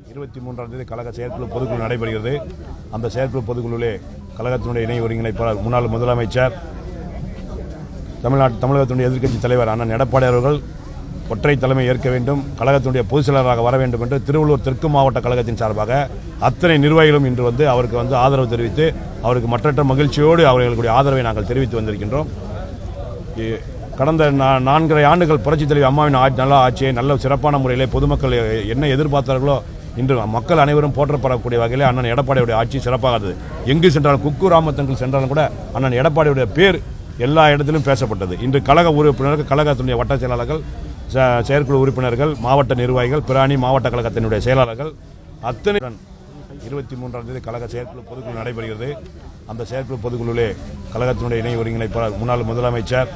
இருபத்தி மூன்றாம் தேதி கழக செயற்குழு பொதுக்குழு நடைபெறுகிறது அந்த செயற்குழு பொதுக்குழுவிலே கழகத்தினுடைய இணை ஒருங்கிணைப்பாளர் முன்னாள் முதலமைச்சர் தமிழ்நாட்டு தமிழகத்தினுடைய எதிர்க்கட்சி தலைவர் அண்ணன் எடப்பாடி அவர்கள் ஒற்றை தலைமை ஏற்க வேண்டும் கழகத்தினுடைய பொதுச் செயலராக வர வேண்டும் என்று திருவள்ளூர் தெற்கு மாவட்ட கழகத்தின் சார்பாக அத்தனை நிர்வாகிகளும் இன்று வந்து அவருக்கு வந்து ஆதரவு தெரிவித்து அவருக்கு மற்றற்ற மகிழ்ச்சியோடு அவர்களுடைய ஆதரவை நாங்கள் தெரிவித்து வந்திருக்கின்றோம் இ- கடந்த நா- நான்கரை ஆண்டுகள் புரட்சித் தலைவர் அம்மாவின் ஆட்சி நல்ல ஆட்சியை நல்ல சிறப்பான முறையிலே பொதுமக்கள் எ- என்ன எதிர்பார்த்தார்களோ இன்று மக்கள் அனைவரும் போற்றப்படக்கூடிய வகையில் அண்ணன் எடப்பாடியுடைய ஆட்சி சிறப்பாக இருந்தது எங்கு சென்றாலும் குக்கு ராமத்தங்கள் சென்றாலும் கூட அண்ணன் எடப்பாடியுடைய பேர் எல்லா இடத்திலும் பேசப்பட்டது இன்று கழக உறுப்பினர்கள் கழகத்தினுடைய வட்ட செயலாளர்கள் செ- செயற்குழு உறுப்பினர்கள் மாவட்ட நிர்வாகிகள் பிராணி மாவட்ட கழகத்தினுடைய செயலாளர்கள் அத்தனை இருபத்தி மூன்றாம் தேதி கழக செயற்குழு பொதுக்குழு நடைபெறுகிறது அந்த செயற்குழு பொதுக்குழுவிலே கழகத்தினுடைய இணை ஒருங்கிணைப்பாளர் முன்னாள் முதலமைச்சர்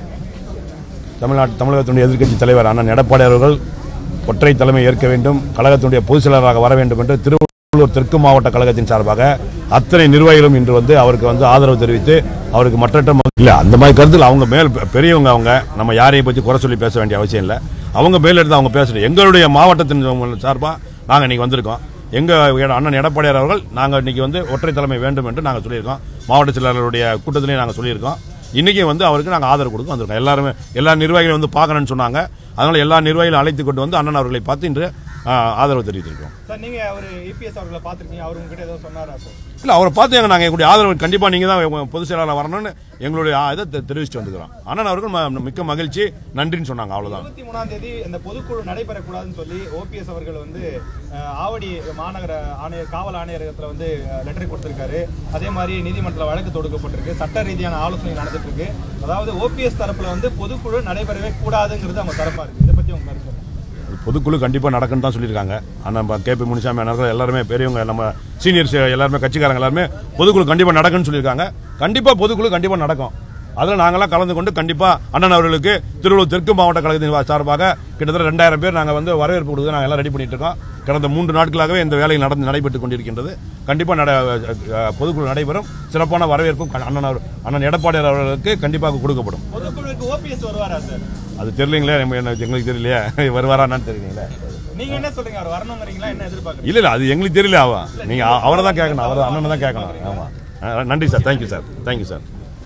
தமிழ்நாட்டு தமிழகத்தினுடைய எதிர்க்கட்சி தலைவர் அண்ணன் எடப்பாடி அவர்கள் ஒற்றை தலைமை ஏற்க வேண்டும் கழகத்தினுடைய பொதுச் செயலராக வர வேண்டும் என்று திருவள்ளூர் தெற்கு மாவட்ட கழகத்தின் சார்பாக அத்தனை நிர்வாகிகளும் இன்று வந்து அவருக்கு வந்து ஆதரவு தெரிவித்து அவருக்கு மற்றற்ற ம- இல்ல அந்த மாதிரி கருத்தில் அவங்க மேல் பெ- பெரியவங்க அவங்க நம்ம யாரையும் பற்றி குறை சொல்லி பேச வேண்டிய அவசியம் இல்லை அவங்க மேல் எடுத்து அவங்க பேசணும் எங்களுடைய மாவட்டத்தின் சார்பாக நாங்கள் இன்னைக்கு வந்திருக்கோம் எங்க எட- அண்ணன் எடப்பாடியார் அவர்கள் நாங்கள் இன்னைக்கு வந்து ஒற்றை தலைமை வேண்டும் என்று நாங்கள் சொல்லியிருக்கோம் மாவட்ட செயலாளருடைய கூட்டத்திலையும் நாங்கள் சொல்லியிருக்கோம் இன்னைக்கு வந்து அவருக்கு நாங்கள் ஆதரவு கொடுக்க வந்திருக்கோம் எல்லாருமே எல்லா நிர்வாகிகளும் வந்து பார்க்கணும்னு சொன்னாங்க அதனால எல்லா நிர்வாகிகளும் அழைத்து கொண்டு வந்து அண்ணன் அவர்களை பார்த்து இன்று ஆ, ஆதரவு தெரிவித்திருக்கோம் சார் நீங்க அவர் இபிஎஸ் அவர்களை பாத்திருக்கீங்க அவர் உங்ககிட்ட ஏதோ சொன்னாரா சார் இல்லை அவரை பார்த்து எங்க நாங்கள் எங்களுடைய ஆதரவு கண்டிப்பாக நீங்கள் தான் உங்க பொதுச் செயலாளர் வரணும்னு எங்களுடைய ஆ, இதை தெ- தெரிவிச்சுட்டு வந்துக்கிறோம் அண்ணன் அவர்கள் ம- மிக்க மகிழ்ச்சி நன்றின்னு சொன்னாங்க அவ்வளவுதான் இருபத்தி மூணாம் தேதி இந்த பொதுக்குழு நடைபெறக்கூடாதுன்னு சொல்லி ஓபிஎஸ் அவர்கள் வந்து அஹ், ஆவடி மாநகர ஆணையர் காவல் ஆணையரகத்துல வந்து லெட்டர் கொடுத்திருக்காரு அதே மாதிரி நீதிமன்றத்தில் வழக்கு தொடுக்கப்பட்டிருக்கு சட்ட ரீதியான ஆலோசனை நடந்துட்டு இருக்கு அதாவது ஓபிஎஸ் தரப்புல வந்து பொதுக்குழு நடைபெறவே கூடாதுங்கிறது அவங்க தரப்பா இருக்கு இதை பத்தி உங்க கருத்து என்ன? பொதுக்குழு கண்டிப்பாக நடக்குன்னு தான் சொல்லியிருக்காங்க ஆனால் கே பி முனிசாமி அண்ணர்கள் எல்லாருமே பெரியவங்க நம்ம சீனியர்ஸ் எல்லாருமே கட்சிக்காரங்க எல்லாருமே பொதுக்குழு கண்டிப்பாக நடக்குன்னு சொல்லியிருக்காங்க கண்டிப்பாக பொதுக்குழு கண்டிப்பாக நடக்கும் அதில் நாங்களாம் கலந்து கொண்டு கண்டிப்பாக அண்ணன் அவர்களுக்கு திருவள்ளூர் தெற்கு மாவட்ட கழகத்தின் வா- சார்பாக கிட்டத்தட்ட ரெண்டாயிரம் பேர் நாங்கள் வந்து வரவேற்பு கொடுத்து நாங்கள் எல்லாம் ரெடி பண்ணிட்டு இருக்கோம் கடந்த மூன்று நாட்களாகவே இந்த வேலை நடந்து நடைபெற்று கொண்டிருக்கின்றது கண்டிப்பாக நட அஹ், பொதுக்குழு நடைபெறும் சிறப்பான வரவேற்பும் அண்ணன் அவர் அண்ணன் எடப்பாடியார் அவர்களுக்கு கண்டிப்பாக கொடுக்கப்படும் பொதுக்குழுவுக்கு ஓபிஎஸ் வருவாரா சார் அது தெரியலீங்களே நம்ம என்ன- எங்களுக்கு தெரியலையே வருவாரான்னு தெரியலீங்களே நீங்க என்ன சொல்றீங்க அவர் வரணுங்கிறீங்களா என்ன எதிர்பார்க்குறீங்க இல்ல இல்ல அது எங்களுக்கு தெரியல அவன் நீங்க அ- அவரை தான் கேட்கணும் அவர் அண்ணனை தான் கேட்கணும் ஆமா அஹ் நன்றி sir thank you sir thank you sir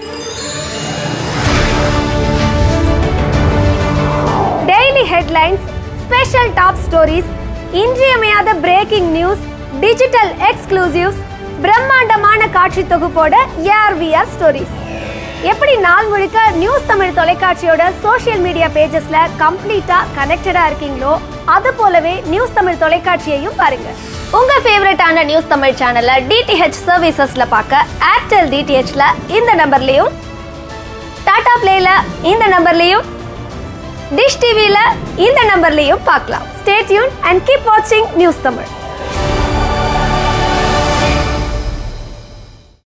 daily headlines special top stories இன்றியமையாத பிரேக்கிங் நியூஸ் டிஜிட்டல் எக்ஸ்க்ளூசிவ்ஸ் பிரம்மாண்டமான காட்சி தொகுப்போட ஏஆர்விஆர் ஸ்டோரிஸ் எப்படி நாள் முழுக்க நியூஸ் தமிழ் தொலைக்காட்சியோட சோஷியல் மீடியா பேஜஸ்ல கம்ப்ளீட்டா கனெக்டடா இருக்கீங்களோ அது போலவே நியூஸ் தமிழ் தொலைக்காட்சியையும் பாருங்க உங்க ஃபேவரட்டான நியூஸ் தமிழ் சேனலை டிடிஹெச் சர்வீசஸ்ல பார்க்க ஏர்டெல் டிடிஹெச்ல இந்த நம்பர்லயும் டாடா பிளேல இந்த நம்பர்லயும் டிஷ் டிவில இந்த நம்பர்லயும் பார்க்கலாம் ஸ்டே டியூன் அண்ட் கீப் வாட்சிங் நியூஸ் தமிழ்